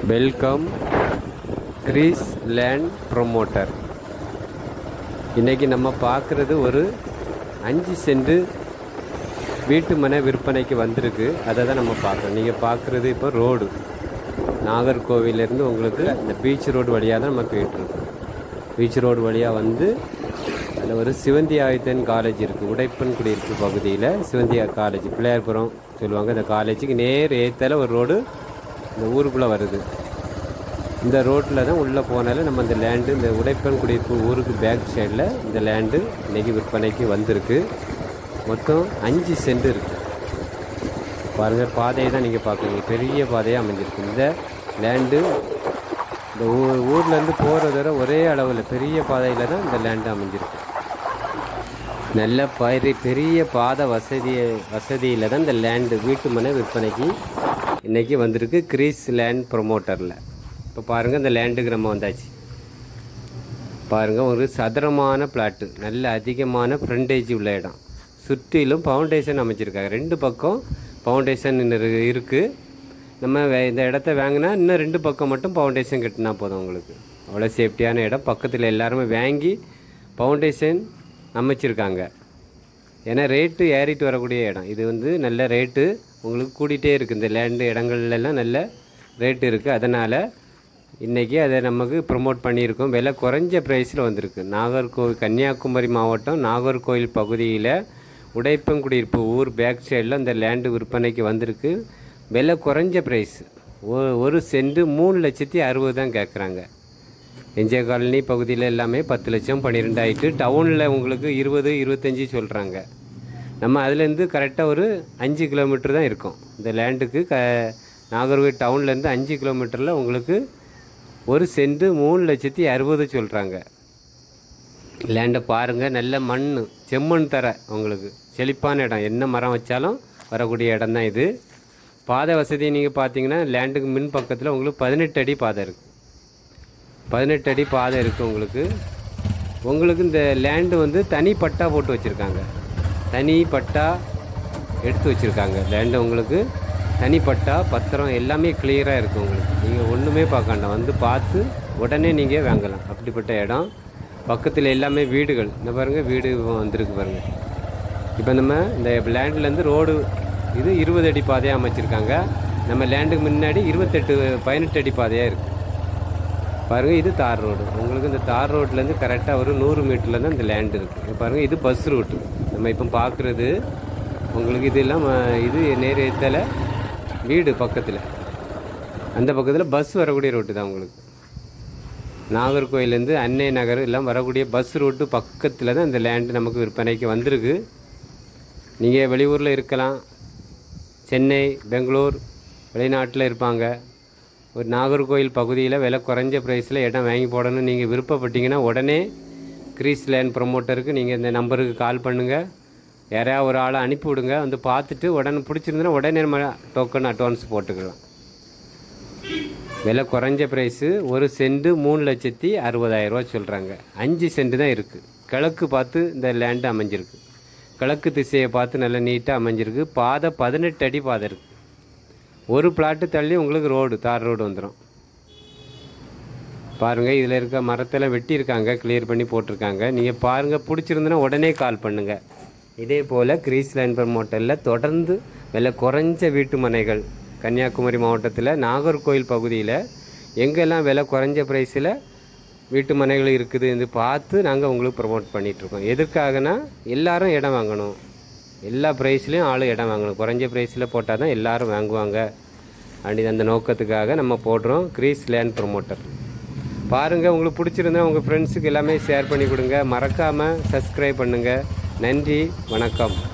welcome Greece land promoter இன்றைக்கி நம்ம பார்க்குறது ஒரு அஞ்சு சென்ட் வீட்டு மனை விற்பனைக்கு வந்திருக்கு அதை தான் நம்ம பார்க்குறோம் நீங்கள் பார்க்குறது இப்போ ரோடு நாகர்கோவிலேருந்து உங்களுக்கு இந்த பீச் ரோடு வழியாக தான் நம்ம போயிட்டுருக்கோம் பீச் ரோடு வழியாக வந்து அதில் ஒரு சிவந்தி ஆயுதன் காலேஜ் இருக்குது உடைப்பன் குடியிருப்பு பகுதியில் சிவந்தியா காலேஜ் பிள்ளையார்புரம் சொல்லுவாங்க இந்த காலேஜுக்கு நேர் ஏத்தால ஒரு ரோடு இந்த ஊருக்குள்ளே வருது இந்த ரோட்டில் தான் உள்ளே போனாலும் நம்ம இந்த லேண்டு இந்த உடைப்பன் குடியிருப்பு ஊருக்கு பேக் சைடில் இந்த லேண்டு இன்னைக்கு விற்பனைக்கு வந்திருக்கு மொத்தம் அஞ்சு சென்ட் இருக்குது பாருங்கள் பாதையை தான் நீங்கள் பார்க்குறீங்க பெரிய பாதையாக அமைஞ்சிருக்கு இந்த லேண்டு இந்த ஊ ஊர்லேருந்து போகிற தவிர ஒரே அளவில் பெரிய பாதையில் தான் இந்த லேண்டு அமைஞ்சிருக்கு நல்ல பயிர் பெரிய பாதை வசதி வசதியில் தான் இந்த லேண்டு வீட்டு மனை விற்பனைக்கு இன்றைக்கி வந்திருக்கு கிரீஸ் லேண்ட் ப்ரொமோட்டரில் இப்போ பாருங்கள் இந்த லேண்டுக்கு நம்ம வந்தாச்சு பாருங்கள் ஒரு சதுரமான பிளாட்டு நல்ல அதிகமான ஃப்ரண்டேஜ் உள்ள இடம் சுற்றிலும் ஃபவுண்டேஷன் அமைச்சிருக்காங்க ரெண்டு பக்கம் ஃபவுண்டேஷன் இருக்குது நம்ம வே- இந்த இடத்த வாங்கினா இன்னும் ரெண்டு பக்கம் மட்டும் ஃபவுண்டேஷன் கட்டினா போதும் உங்களுக்கு அவ்வளோ சேஃப்டியான இடம் பக்கத்தில் எல்லாருமே வாங்கி ஃபவுண்டேஷன் அமைச்சிருக்காங்க ஏன்னா ரேட்டு ஏறிட்டு வரக்கூடிய இடம் இது வந்து நல்ல ரேட்டு உங்களுக்கு கூட்டிகிட்டே இருக்குது இந்த லேண்டு இடங்கள்லாம் நல்ல ரேட்டு இருக்குது அதனால் இன்றைக்கி அதை நமக்கு ப்ரொமோட் பண்ணியிருக்கோம் விலை குறைஞ்ச ப்ரைஸில் வந்திருக்கு நாகர்கோவில் கன்னியாகுமரி மாவட்டம் நாகர்கோவில் பகுதியில் உடைப்பங்குடியிருப்பு ஊர் பேக் சைடில் இந்த லேண்டு விற்பனைக்கு வந்திருக்கு விலை குறைஞ்ச ப்ரைஸ் ஒரு சென்ட் மூணு லட்சத்தி அறுபது தான் கேட்குறாங்க எஞ்சே காலனி பகுதியில் எல்லாமே பத்து லட்சம் பன்னிரெண்டு ஆயிட்டு டவுனில் உங்களுக்கு இருபது இருபத்தஞ்சி சொல்கிறாங்க நம்ம அதுலேருந்து கரெக்டாக ஒரு அஞ்சு கிலோமீட்டர் தான் இருக்கும் இந்த லேண்டுக்கு க நாகர்கோவில் டவுன்லேருந்து அஞ்சு கிலோமீட்டரில் உங்களுக்கு ஒரு சென்ட் மூணு லட்சத்தி அறுபது சொல்கிறாங்க லேண்டை பாருங்கள் நல்ல மண் செம்மண் தர உங்களுக்கு செழிப்பான இடம் என்ன மரம் வச்சாலும் வரக்கூடிய இடம் தான் இது பாதை வசதி நீங்கள் பார்த்தீங்கன்னா லேண்டுக்கு மின் பக்கத்தில் உங்களுக்கு பதினெட்டு அடி பாதை இருக்குது பதினெட்டு அடி பாதை இருக்குது உங்களுக்கு உங்களுக்கு இந்த லேண்டு வந்து தனி பட்டா போட்டு வச்சுருக்காங்க தனி பட்டா எடுத்து வச்சுருக்காங்க லேண்டு உங்களுக்கு தனி பட்டா பத்திரம் எல்லாமே கிளியராக இருக்குது உங்களுக்கு நீங்கள் ஒன்றுமே பார்க்க வேண்டாம் வந்து பார்த்து உடனே நீங்கள் வாங்கலாம் அப்படிப்பட்ட இடம் பக்கத்தில் எல்லாமே வீடுகள் இந்த பாருங்கள் வீடு வந்திருக்கு பாருங்கள் இப்போ நம்ம இந்த லேண்ட்லேருந்து ரோடு இது இருபது அடி பாதையாக அமைச்சிருக்காங்க நம்ம லேண்டுக்கு முன்னாடி இருபத்தெட்டு பதினெட்டு அடி பாதையாக இருக்குது பாருங்கள் இது தார் ரோடு உங்களுக்கு இந்த தார் ரோட்லேருந்து கரெக்டாக ஒரு நூறு மீட்டரில் தான் இந்த லேண்ட் இருக்குது பாருங்கள் இது பஸ் ரூட்டு நம்ம இப்போ பார்க்குறது உங்களுக்கு இது எல்லாம் அஹ், இது நேர் எத்தல வீடு பக்கத்தில் அந்த பக்கத்தில் பஸ் வரக்கூடிய ரோட்டு தான் உங்களுக்கு நாகர்கோயிலேருந்து அன்னை நகர் எல்லாம் வரக்கூடிய பஸ் ரூட்டு பக்கத்தில் தான் இந்த லேண்டு நமக்கு விற்பனைக்கு வந்திருக்கு நீங்கள் வெளியூரில் இருக்கலாம் சென்னை பெங்களூர் வெளிநாட்டில் இருப்பாங்க ஒரு நாகர்கோயில் பகுதியில் விலை குறைஞ்ச ப்ரைஸில் இடம் வாங்கி போடணும்னு நீங்கள் விருப்பப்பட்டீங்கன்னா உடனே கிரீஸ் லேண்ட் ப்ரொமோட்டருக்கு நீங்கள் இந்த நம்பருக்கு கால் பண்ணுங்கள் யாரையா ஒரு ஆளை அனுப்பி விடுங்க வந்து பார்த்துட்டு உடனே பிடிச்சிருந்துன்னா உடனே நம்ம டோக்கன் அட்வான்ஸ் போட்டுக்கலாம் விலை குறைஞ்ச ப்ரைஸு ஒரு சென்ட் மூணு லட்சத்தி அறுபதாயிரரூவா சொல்கிறாங்க அஞ்சு சென்ட் தான் இருக்குது கிழக்கு பார்த்து இந்த லேண்டு அமைஞ்சிருக்கு கிழக்கு திசையை பார்த்து நல்லா நீட்டாக அமைஞ்சிருக்கு பாதை பதினெட்டு அடி பாதை இருக்குது ஒரு பிளாட்டு தள்ளி உங்களுக்கு ரோடு தார் ரோடு வந்துடும் பாருங்கள் இதில் இருக்க மரத்தெல்லாம் வெட்டியிருக்காங்க கிளியர் பண்ணி போட்டிருக்காங்க நீங்கள் பாருங்கள் பிடிச்சிருந்துன்னா உடனே கால் பண்ணுங்கள் இதே போல் கிரீஸ் லைன் மோட்டலில் தொடர்ந்து விலை குறைஞ்ச வீட்டு மனைகள் கன்னியாகுமரி மாவட்டத்தில் நாகர்கோயில் பகுதியில் எங்கெல்லாம் விலை குறைஞ்ச ப்ரைஸில் வீட்டு மனைகள் இருக்குது என்று பார்த்து நாங்கள் உங்களுக்கு ப்ரமோட் பண்ணிகிட்ருக்கோம் எதற்காகனா எல்லாரும் இடம் வாங்கணும் எல்லா ப்ரைஸ்லேயும் ஆள் இடம் வாங்கணும் குறைஞ்ச ப்ரைஸில் போட்டால் தான் எல்லாரும் வாங்குவாங்க அப்படி அந்த நோக்கத்துக்காக நம்ம போடுறோம் கிரீஸ் லேண்ட் ப்ரொமோட்டர் பாருங்கள் உங்களுக்கு பிடிச்சிருந்தா உங்கள் ஃப்ரெண்ட்ஸுக்கு எல்லாமே ஷேர் பண்ணி கொடுங்க மறக்காமல் சப்ஸ்கிரைப் பண்ணுங்கள் நன்றி வணக்கம்